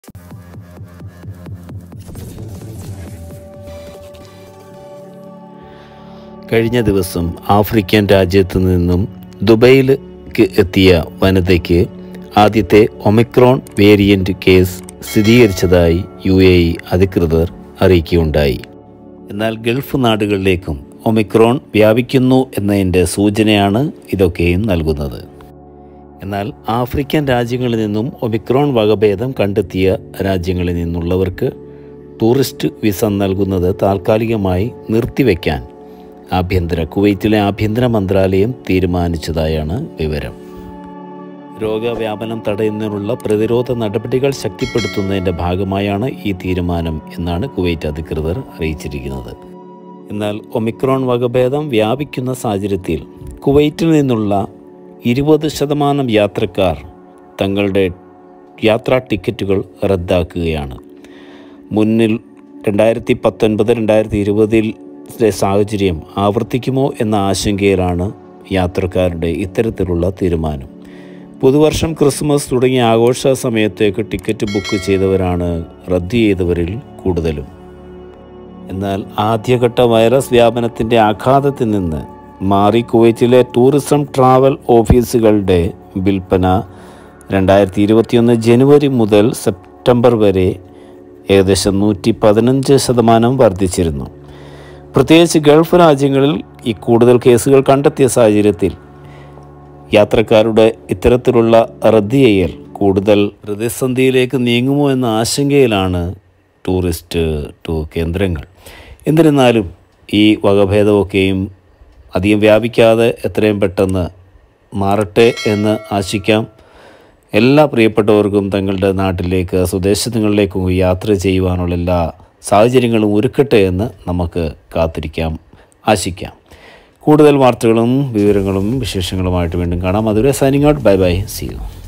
കഴിഞ്ഞ ദിവസം ആഫ്രിക്കൻ രാജ്യത്തു നിന്നും ദുബൈയിലേക്ക് എത്തിയ വനിതയ്ക്ക് ആദ്യത്തെ ഒമിക്രോൺ വേരിയന്റ് കേസ് സ്ഥിരീകരിച്ചതായി യു എ ഇ അധികൃതർ അറിയിക്കുകയുണ്ടായി എന്നാൽ ഗൾഫ് നാടുകളിലേക്കും ഒമിക്രോൺ വ്യാപിക്കുന്നു എന്നതിൻ്റെ സൂചനയാണ് ഇതൊക്കെയും നൽകുന്നത് എന്നാൽ ആഫ്രിക്കൻ രാജ്യങ്ങളിൽ നിന്നും ഒമിക്രോൺ വകഭേദം കണ്ടെത്തിയ രാജ്യങ്ങളിൽ നിന്നുള്ളവർക്ക് ടൂറിസ്റ്റ് വിസ നൽകുന്നത് താൽക്കാലികമായി നിർത്തിവെക്കാൻ ആഭ്യന്തര കുവൈറ്റിലെ ആഭ്യന്തര മന്ത്രാലയം തീരുമാനിച്ചതായാണ് വിവരം രോഗവ്യാപനം തടയുന്നതിനുള്ള പ്രതിരോധ നടപടികൾ ശക്തിപ്പെടുത്തുന്നതിൻ്റെ ഭാഗമായാണ് ഈ തീരുമാനം എന്നാണ് കുവൈറ്റ് അധികൃതർ അറിയിച്ചിരിക്കുന്നത് എന്നാൽ ഒമിക്രോൺ വകഭേദം വ്യാപിക്കുന്ന സാഹചര്യത്തിൽ കുവൈറ്റിൽ നിന്നുള്ള ഇരുപത് ശതമാനം യാത്രക്കാർ തങ്ങളുടെ യാത്രാ ടിക്കറ്റുകൾ റദ്ദാക്കുകയാണ് മുന്നിൽ രണ്ടായിരത്തി പത്തൊൻപത് രണ്ടായിരത്തി ഇരുപതിൽ സാഹചര്യം ആവർത്തിക്കുമോ എന്ന ആശങ്കയിലാണ് യാത്രക്കാരുടെ ഇത്തരത്തിലുള്ള തീരുമാനം പുതുവർഷം ക്രിസ്മസ് തുടങ്ങിയ ആഘോഷ സമയത്തേക്ക് ടിക്കറ്റ് ബുക്ക് ചെയ്തവരാണ് റദ്ദ് ചെയ്തവരിൽ കൂടുതലും എന്നാൽ ആദ്യഘട്ട വൈറസ് വ്യാപനത്തിൻ്റെ ആഘാതത്തിൽ നിന്ന് മാറി കുവൈറ്റിലെ ടൂറിസം ട്രാവൽ ഓഫീസുകളുടെ വിൽപ്പന രണ്ടായിരത്തി ഇരുപത്തിയൊന്ന് ജനുവരി മുതൽ സെപ്റ്റംബർ വരെ ഏകദേശം നൂറ്റി പതിനഞ്ച് ശതമാനം വർദ്ധിച്ചിരുന്നു പ്രത്യേകിച്ച് ഗൾഫ് രാജ്യങ്ങളിൽ ഈ കൂടുതൽ കേസുകൾ കണ്ടെത്തിയ സാഹചര്യത്തിൽ യാത്രക്കാരുടെ ഇത്തരത്തിലുള്ള റദ്ദ് ചെയ്യൽ കൂടുതൽ പ്രതിസന്ധിയിലേക്ക് നീങ്ങുമോ എന്ന ആശങ്കയിലാണ് ടൂറിസ്റ്റ് ടൂ കേന്ദ്രങ്ങൾ എന്നിരുന്നാലും ഈ വകഭേദമൊക്കെയും അധികം വ്യാപിക്കാതെ എത്രയും പെട്ടെന്ന് മാറട്ടെ എന്ന് ആശിക്കാം എല്ലാ പ്രിയപ്പെട്ടവർക്കും തങ്ങളുടെ നാട്ടിലേക്ക് സ്വദേശങ്ങളിലേക്കും യാത്ര ചെയ്യുവാനുള്ള എല്ലാ സാഹചര്യങ്ങളും ഒരുക്കട്ടെ എന്ന് നമുക്ക് കാത്തിരിക്കാം ആശിക്കാം കൂടുതൽ വാർത്തകളും വിവരങ്ങളും വിശേഷങ്ങളുമായിട്ട് വീണ്ടും കാണാം അതുവരെ signing out bye bye see U